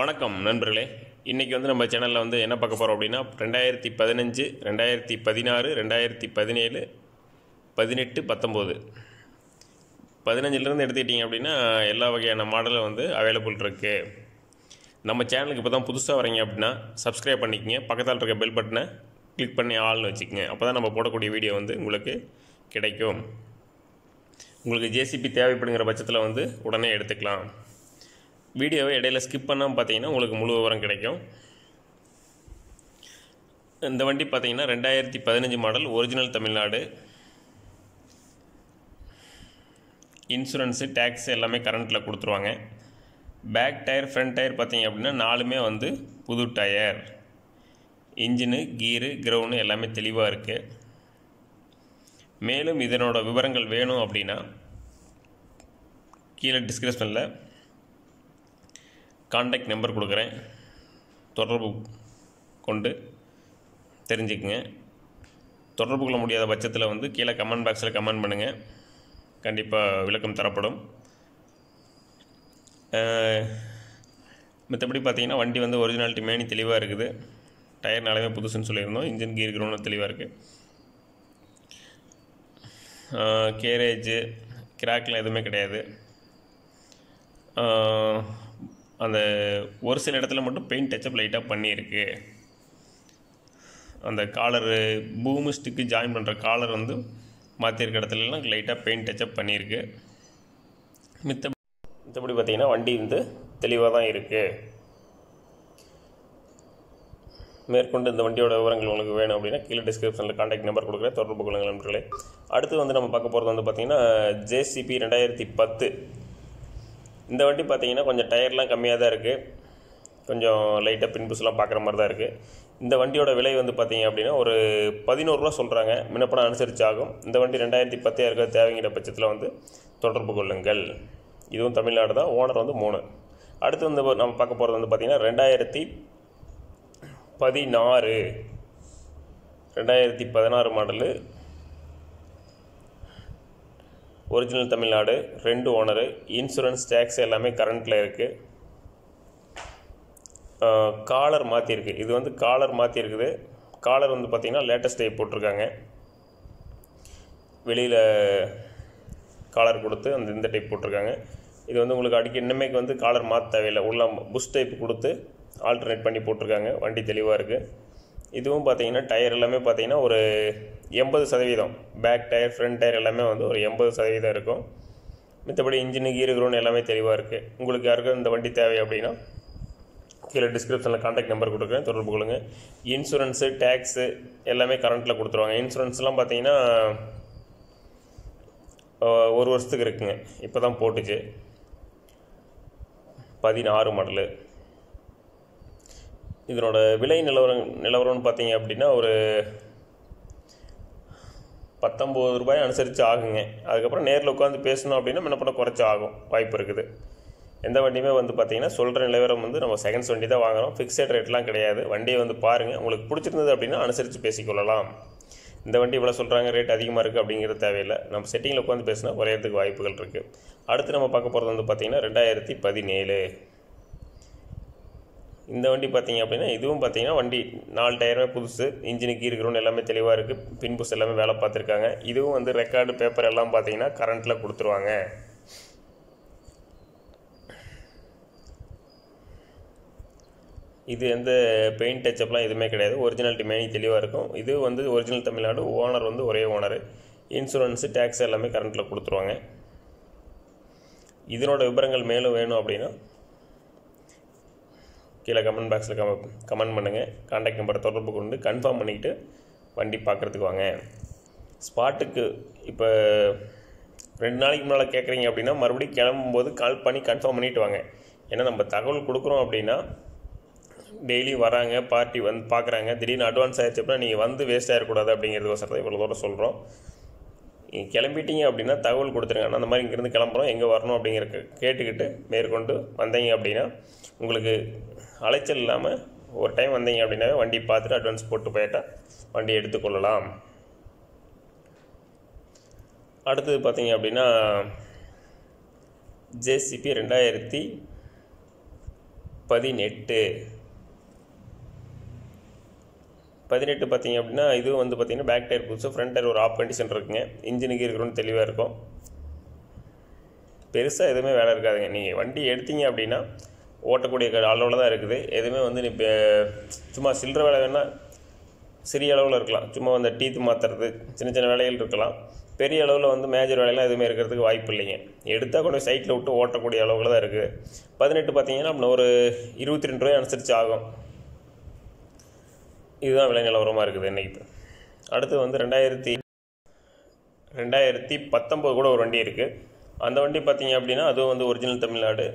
வணக்கம் நண்பர்களே இன்றைக்கி வந்து நம்ம சேனலில் வந்து என்ன பார்க்க போகிறோம் அப்படின்னா ரெண்டாயிரத்தி பதினஞ்சு ரெண்டாயிரத்தி பதினாறு ரெண்டாயிரத்தி பதினேழு பதினெட்டு பத்தொம்போது பதினஞ்சுலேருந்து எடுத்துக்கிட்டிங்க அப்படின்னா எல்லா வகையான மாடலும் வந்து அவைலபிள் இருக்குது நம்ம சேனலுக்கு இப்போ தான் புதுசாக வரீங்க அப்படின்னா சப்ஸ்கிரைப் பண்ணிக்கங்க பக்கத்தில் இருக்க பெல் பட்டனை கிளிக் பண்ணி ஆள்னு வச்சுக்கோங்க அப்போ தான் நம்ம போடக்கூடிய வீடியோ வந்து உங்களுக்கு கிடைக்கும் உங்களுக்கு ஜேசிபி தேவைப்படுங்கிற பட்சத்தில் வந்து உடனே எடுத்துக்கலாம் வீடியோவை இடையில ஸ்கிப் பண்ணாமல் பார்த்தீங்கன்னா உங்களுக்கு முழு விவரம் கிடைக்கும் இந்த வண்டி பார்த்தீங்கன்னா ரெண்டாயிரத்தி பதினஞ்சு model original Tamil Nadu insurance tax எல்லாமே கரண்ட்டில் கொடுத்துருவாங்க பேக் டயர் ஃப்ரண்ட் டயர் பார்த்தீங்க அப்படின்னா நாலுமே வந்து புது டயர் இன்ஜினு கீரு கிரவுண்டு எல்லாமே தெளிவாக இருக்குது மேலும் இதனோட விவரங்கள் வேணும் அப்படின்னா கீழே டிஸ்கிரிப்ஷனில் காண்டாக்ட் நம்பர் கொடுக்குறேன் தொடர்பு கொண்டு தெரிஞ்சுக்குங்க தொடர்பு கொள்ள முடியாத பட்சத்தில் வந்து கீழே கமெண்ட் பாக்ஸில் கமெண்ட் பண்ணுங்கள் கண்டிப்பாக விளக்கம் தரப்படும் மற்றபடி பார்த்தீங்கன்னா வண்டி வந்து ஒரிஜினாலிட்டி மேனி தெளிவாக இருக்குது டயர் நாலுமே புதுசுன்னு சொல்லியிருந்தோம் இன்ஜின் கீர் கிரவுண்டும் தெளிவாக இருக்குது கேரேஜு கிராக்லாம் எதுவுமே கிடையாது ஆஹ், அந்த ஒரு சில இடத்துல மட்டும் பெயிண்ட் டச்சப் லைட்டாக பண்ணியிருக்கு அந்த காலரு பூமு ஸ்டிக்கு ஜாயின் பண்ணுற காலர் வந்து மாற்றிருக்க இடத்துலலாம் லைட்டாக பெயிண்ட் டச்சப் பண்ணியிருக்கு மித்த மித்தபடி பார்த்தீங்கன்னா வண்டி வந்து தெளிவாக தான் இருக்குது மேற்கொண்டு இந்த வண்டியோட விவரங்கள் உங்களுக்கு வேணும் அப்படின்னா கீழே டிஸ்கிரிப்ஷனில் காண்டாக்ட் நம்பர் கொடுக்குறேன் தொடர்பு கொள்ளுங்கள் நண்பர்களே அடுத்து வந்து நம்ம பார்க்க போகிறது வந்து பார்த்திங்கன்னா ஜேசிபி ரெண்டாயிரத்தி பத்து இந்த வண்டி பார்த்தீங்கன்னா கொஞ்சம் டயர்லாம் கம்மியாக தான் இருக்குது கொஞ்சம் லைட்டாக பின்புஸ்லாம் பார்க்குற மாதிரி தான் இருக்குது இந்த வண்டியோட விலை வந்து பார்த்தீங்க அப்படின்னா ஒரு பதினோருவா சொல்கிறாங்க முன்னப்படம் அனுசரித்து ஆகும் இந்த வண்டி ரெண்டாயிரத்தி பத்தே இருக்க தேவைங்கிற பட்சத்தில் வந்து தொடர்பு கொள்ளுங்கள் இதுவும் தமிழ்நாடு தான் ஓனர் வந்து மூணு அடுத்து வந்து நம்ம பார்க்க போகிறது வந்து பார்த்திங்கன்னா ரெண்டாயிரத்தி பதினாறு ரெண்டாயிரத்தி பதினாறு மாடலு ஒரிஜினல் தமிழ்நாடு ரெண்டு ஓனரு இன்சூரன்ஸ் டேக்ஸ் எல்லாமே கரண்ட்டில் இருக்குது காலர் மாற்றிருக்கு இது வந்து காலர் மாற்றிருக்குது காலர் வந்து பார்த்திங்கன்னா லேட்டஸ்ட் டைப் போட்டிருக்காங்க வெளியில் காலர் கொடுத்து அந்த இந்த டைப் போட்டிருக்காங்க இது வந்து உங்களுக்கு அடிக்க இன்னமேக்கு வந்து காலர் மாற்ற தேவையில்லை உள்ள புஷ் டைப் கொடுத்து ஆல்டர்னேட் பண்ணி போட்டிருக்காங்க வண்டி தெளிவாக இருக்குது இதுவும் பார்த்தீங்கன்னா டயர் எல்லாமே பார்த்தீங்கன்னா ஒரு எண்பது சதவீதம் பேக் டயர் ஃப்ரண்ட் டயர் எல்லாமே வந்து ஒரு எண்பது சதவீதம் இருக்கும் மித்தபடி இன்ஜினு கீரு கிரவுண்ட் எல்லாமே தெளிவாக இருக்குது உங்களுக்கு யாருக்கும் இந்த வண்டி தேவை அப்படின்னா கீழே டிஸ்கிரிப்ஷனில் காண்டாக்ட் நம்பர் கொடுக்குறேன் தொடர்பு கொள்ளுங்கள் இன்சூரன்ஸு டேக்ஸு எல்லாமே கரண்ட்டில் கொடுத்துருவாங்க இன்சூரன்ஸ்லாம் பார்த்தீங்கன்னா ஆஹ், ஒரு வருஷத்துக்கு இருக்குங்க இப்போ தான் போட்டுச்சு பதினாறு மாடலு இதனோட விலை நிலவரம் நிலவரம்னு பார்த்தீங்க அப்படின்னா ஒரு பத்தொம்பது ரூபாய் அனுசரித்து ஆகுங்க அதுக்கப்புறம் நேரில் உட்காந்து பேசணும் அப்படின்னா முன்ன பண்ண குறைச்சி ஆகும் வாய்ப்பு இருக்குது எந்த வண்டியுமே வந்து பார்த்தீங்கன்னா சொல்கிற நிலவரம் வந்து நம்ம செகண்ட்ஸ் வண்டி தான் வாங்குறோம் ஃபிக்ஸட் ரேட்லாம் கிடையாது வண்டியை வந்து பாருங்கள் உங்களுக்கு பிடிச்சிருந்தது அப்படின்னா அனுசரித்து பேசிக்கொள்ளலாம் இந்த வண்டி இவ்வளோ சொல்கிறாங்க ரேட் அதிகமாக இருக்குது அப்படிங்கிறது தேவையில்லை நம்ம செட்டிங்கில் உட்காந்து பேசினா குறையறதுக்கு வாய்ப்புகள் இருக்குது அடுத்து நம்ம பார்க்க போகிறது வந்து பார்த்திங்கன்னா ரெண்டாயிரத்தி பதினேழு இந்த வண்டி பார்த்தீங்க அப்படின்னா இதுவும் பார்த்தீங்கன்னா வண்டி நாலு டயருமே புதுசு இன்ஜினு கீர் கிரவுண்ட் எல்லாமே தெளிவாக இருக்குது பின்புஸ் எல்லாமே வேலை பார்த்துருக்காங்க இதுவும் வந்து ரெக்கார்டு பேப்பர் எல்லாம் பார்த்தீங்கன்னா கரண்ட்டில் கொடுத்துருவாங்க இது எந்த பெயிண்ட் டச்சப்லாம் எதுவுமே கிடையாது ஒரிஜினாலிட்டி மேனி தெளிவாக இருக்கும் இது வந்து ஒரிஜினல் தமிழ்நாடு ஓனர் வந்து ஒரே ஓனர் இன்சூரன்ஸு டேக்ஸ் எல்லாமே கரண்ட்டில் கொடுத்துருவாங்க இதனோட விவரங்கள் மேலும் வேணும் அப்படின்னா கீழே கமெண்ட் பாக்ஸில் கம கமெண்ட் பண்ணுங்கள் காண்டாக்ட் நம்பர் தொடர்பு கொண்டு கன்ஃபார்ம் பண்ணிக்கிட்டு வண்டி பார்க்குறதுக்கு வாங்க ஸ்பாட்டுக்கு இப்போ ரெண்டு நாளைக்கு முன்னால் கேட்குறீங்க அப்படின்னா மறுபடியும் கிளம்பும்போது கால் பண்ணி கன்ஃபார்ம் பண்ணிட்டு வாங்க ஏன்னா நம்ம தகவல் கொடுக்குறோம் அப்படின்னா டெய்லி வராங்க பார்ட்டி வந்து பார்க்குறாங்க திடீர்னு அட்வான்ஸ் ஆயிடுச்சு அப்படின்னா நீங்கள் வந்து வேஸ்ட் ஆகிடக்கூடாது அப்படிங்கிறதுக்கோசரம் தான் இவ்வளோ தூரம் சொல்கிறோம் நீங்கள் கிளம்பிட்டீங்க அப்படின்னா தகவல் கொடுத்துருங்க நான் அந்த மாதிரி இங்கேருந்து கிளம்புறோம் எங்கே வரணும் அப்படிங்கிற கே- கேட்டுக்கிட்டு மேற்கொண்டு வந்தீங்க அப்படின்னா உங்களுக்கு அலைச்சல் இல்லாமல் ஒரு டைம் வந்தீங்க அப்படின்னாவே வண்டி பார்த்துட்டு அட்வான்ஸ் போட்டு போயிட்டா வண்டி எடுத்துக்கொள்ளலாம் அடுத்தது பார்த்தீங்க அப்படின்னா ஜேசிபி ரெண்டாயிரத்தி பதினெட்டு பதினெட்டு பார்த்தீங்க அப்படின்னா இதுவும் வந்து பார்த்தீங்கன்னா பேக் டயர் புதுசு ஃப்ரண்ட் டயர் ஒரு ஆஃப் கண்டிஷன் இருக்குங்க இன்ஜினுக்கு இருக்கிறோன்னு தெளிவாக இருக்கும் பெருசாக எதுவுமே வேலை இருக்காதுங்க நீங்கள் வண்டி எடுத்தீங்க அப்படின்னா ஓட்டக்கூடிய க- அளவில் தான் இருக்குது எதுவுமே வந்து நீ இப்போ சும்மா சில்லற வேலை வேணால் சிறிய அளவில் இருக்கலாம் சும்மா அந்த டீத்து மாற்றுறது சின்ன சின்ன வேலைகள் இருக்கலாம் பெரிய அளவில் வந்து மேஜர் வேலையெல்லாம் எதுவுமே இருக்கிறதுக்கு வாய்ப்பு இல்லைங்க எடுத்தால் கொண்டு சைட்டில் விட்டு ஓட்டக்கூடிய அளவில் தான் இருக்குது பதினெட்டு பார்த்தீங்கன்னா அப்படின்னா ஒரு இருபத்தி ரெண்டு ரூபாய் அனுசரித்து ஆகும் இதுதான் விலை நிலவரமாக இருக்குது இன்னைக்கு அடுத்து வந்து ரெண்டாயிரத்தி ரெண்டாயிரத்தி பத்தொம்போது கூட ஒரு வண்டி இருக்குது அந்த வண்டி பார்த்தீங்க அப்படின்னா அதுவும் வந்து ஒரிஜினல் தமிழ்நாடு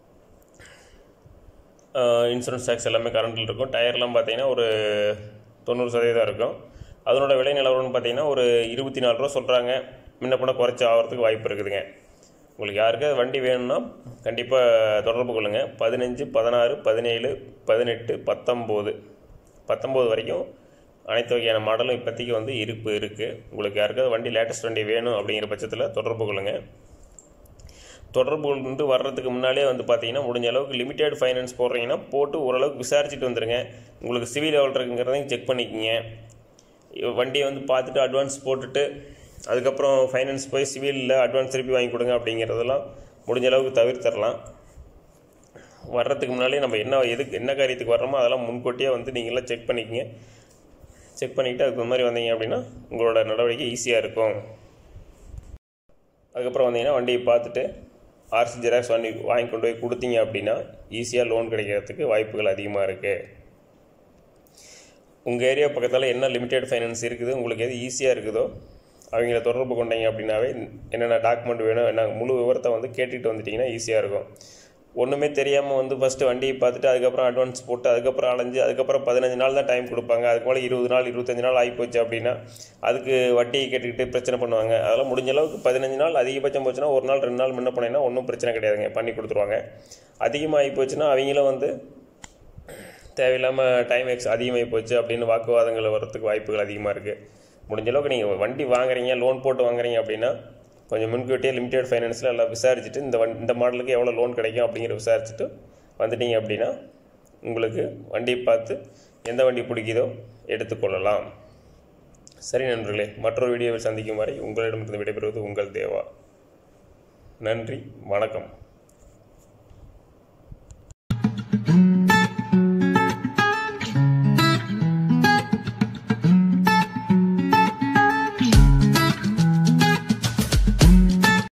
இன்சூரன்ஸ் டேக்ஸ் எல்லாமே கரண்டில் இருக்கும் டயர்லாம் பார்த்தீங்கன்னா ஒரு தொண்ணூறு சதவீதம் இருக்கும் அதனோட விலை நிலவரம்னு பார்த்தீங்கன்னா ஒரு இருபத்தி நாலு ரூபா சொல்கிறாங்க முன்ன பின்ன குறைச்சி ஆகிறதுக்கு வாய்ப்பு இருக்குதுங்க உங்களுக்கு யாருக்காவது வண்டி வேணும்னா கண்டிப்பாக தொடர்பு கொள்ளுங்கள் பதினஞ்சு பதினாறு பதினேழு பதினெட்டு பத்தொம்போது பத்தொம்போது வரைக்கும் அனைத்து வகையான மாடலும் இப்போதைக்கு வந்து இருப்பு இருக்குது உங்களுக்கு யாருக்காவது வண்டி லேட்டஸ்ட் வண்டி வேணும் அப்படிங்கிற பட்சத்தில் தொடர்பு கொள்ளுங்கள் தொடர்பு கொண்டு வர்றதுக்கு முன்னாலே வந்து பார்த்தீங்கன்னா முடிஞ்ச அளவுக்கு லிமிடெட் ஃபைனான்ஸ் போடுறீங்கன்னா போட்டு ஓரளவுக்கு விசாரிச்சுட்டு வந்துடுங்க உங்களுக்கு சிவில் லெவல் இருக்குங்கிறதையும் செக் பண்ணிக்கங்க வண்டியை வந்து பார்த்துட்டு அட்வான்ஸ் போட்டுட்டு அதுக்கப்புறம் ஃபைனான்ஸ் போய் சிவிலில் அட்வான்ஸ் திருப்பி வாங்கி கொடுங்க அப்படிங்கிறதெல்லாம் முடிஞ்ச அளவுக்கு தவிர்த்தரலாம் வர்றதுக்கு முன்னாலே நம்ம என்ன எதுக்கு என்ன காரியத்துக்கு வர்றோமோ அதெல்லாம் முன்கூட்டியே வந்து நீங்களாம் செக் பண்ணிக்கங்க செக் பண்ணிவிட்டு அதுக்கு மாதிரி வந்தீங்க அப்படின்னா உங்களோட நடவடிக்கை ஈஸியாக இருக்கும் அதுக்கப்புறம் வந்தீங்கன்னா வண்டியை பார்த்துட்டு ஆர்சி ஜெராக்ஸ் வண்டி வாங்கி கொண்டு போய் கொடுத்தீங்க அப்படின்னா ஈஸியாக லோன் கிடைக்கிறதுக்கு வாய்ப்புகள் அதிகமாக இருக்குது உங்கள் ஏரியா பக்கத்தில் என்ன லிமிடெட் ஃபைனான்ஸ் இருக்குது உங்களுக்கு எது ஈஸியாக இருக்குதோ அவங்கள தொடர்பு கொண்டீங்க அப்படின்னாவே என்னென்ன டாக்குமெண்ட் வேணும் என்ன முழு விவரத்தை வந்து கேட்டுட்டு வந்துட்டிங்கன்னா ஈஸியாக இருக்கும் ஒன்றுமே தெரியாமல் வந்து ஃபஸ்ட்டு வண்டியை பார்த்துட்டு அதுக்கப்புறம் அட்வான்ஸ் போட்டு அதுக்கப்புறம் அலைஞ்சு அதுக்கப்புறம் பதினஞ்சு நாள் தான் டைம் கொடுப்பாங்க அதுக்கு மேலே இருபது நாள் இருபத்தஞ்சு நாள் ஆகிப்போச்சு அப்படின்னா அதுக்கு வட்டியை கேட்டுக்கிட்டு பிரச்சனை பண்ணுவாங்க அதெல்லாம் முடிஞ்ச அளவுக்கு பதினஞ்சு நாள் அதிகபட்சம் போச்சுன்னா ஒரு நாள் ரெண்டு நாள் முன்ன போனீங்கன்னா ஒன்றும் பிரச்சனை கிடையாதுங்க பண்ணி கொடுத்துருவாங்க அதிகமாக ஆகி போச்சுன்னா அவங்களும் வந்து தேவையில்லாமல் டைம் எக்ஸ் அதிகமாகி போச்சு அப்படின்னு வாக்குவாதங்கள் வர்றதுக்கு வாய்ப்புகள் அதிகமாக இருக்குது முடிஞ்ச அளவுக்கு நீங்கள் வண்டி வாங்குறீங்க லோன் போட்டு வாங்குறீங்க அப்படின்னா கொஞ்சம் முன்கூட்டியே லிமிடெட் ஃபைனான்ஸில் எல்லாம் விசாரிச்சுட்டு இந்த வண்டி இந்த மாடலுக்கு எவ்வளோ லோன் கிடைக்கும் அப்படிங்கிற விசாரிச்சுட்டு வந்துட்டீங்க அப்படின்னா உங்களுக்கு வண்டியை பார்த்து எந்த வண்டி பிடிக்குதோ எடுத்துக்கொள்ளலாம் சரி நண்பர்களே மற்றொரு வீடியோவில் சந்திக்கும் வரை உங்களிடமிருந்து விடைபெறுவது உங்கள் தேவா நன்றி வணக்கம்